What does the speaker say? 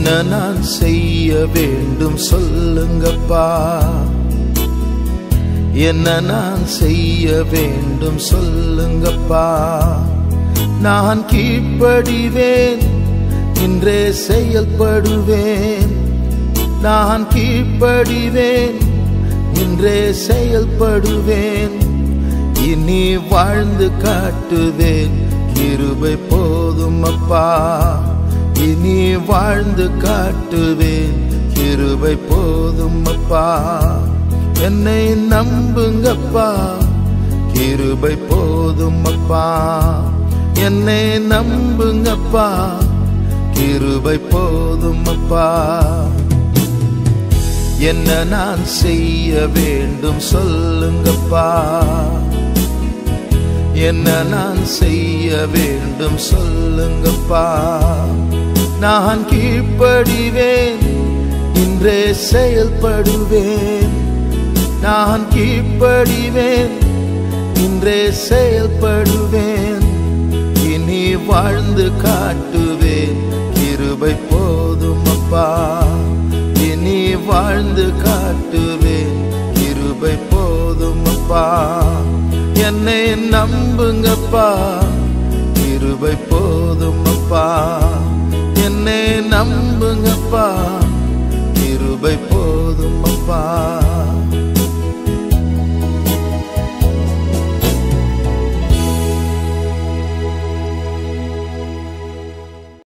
என்ன நான் செய்ய வேண்டும் சொல்லுங்கப்பா என்ன நான் செய்ய வேண்டும் சொல்லுங்கப்பா நான் கீழ்ப்படிவேன் இன்றே செயல்படுவேன் நான் கீழ்ப்படிவேன் இன்றே செயல்படுவேன் இனி வாழ்ந்து காட்டுவேன் கிருபை போதும் அப்பா இனி வாழ்ந்து காட்டுவேன் கிருபை போதும் அப்பா என்னை நம்புங்கப்பா கிருபை போதும் அப்பா என்னை நம்புங்கப்பா கிருபை போதும் அப்பா என்ன நான் செய்ய வேண்டும் சொல்லுங்கப்பா என்ன நான் செய்ய வேண்டும் சொல்லுங்கப்பா நான் கீழ்ப்படிவேன் இன்றே செயல்படுவேன் நான் கீழ்ப்படிவேன் இன்றே செயல்படுவேன் இனி வாழ்ந்து காட்டுவேன் கிருபை போதும் அப்பா இனி வாழ்ந்து காட்டுவேன் கிருபை போதும் அப்பா என்னை நம்புங்கப்பா கிருபை போதும் அப்பா என்னை நம்புங்கப்பா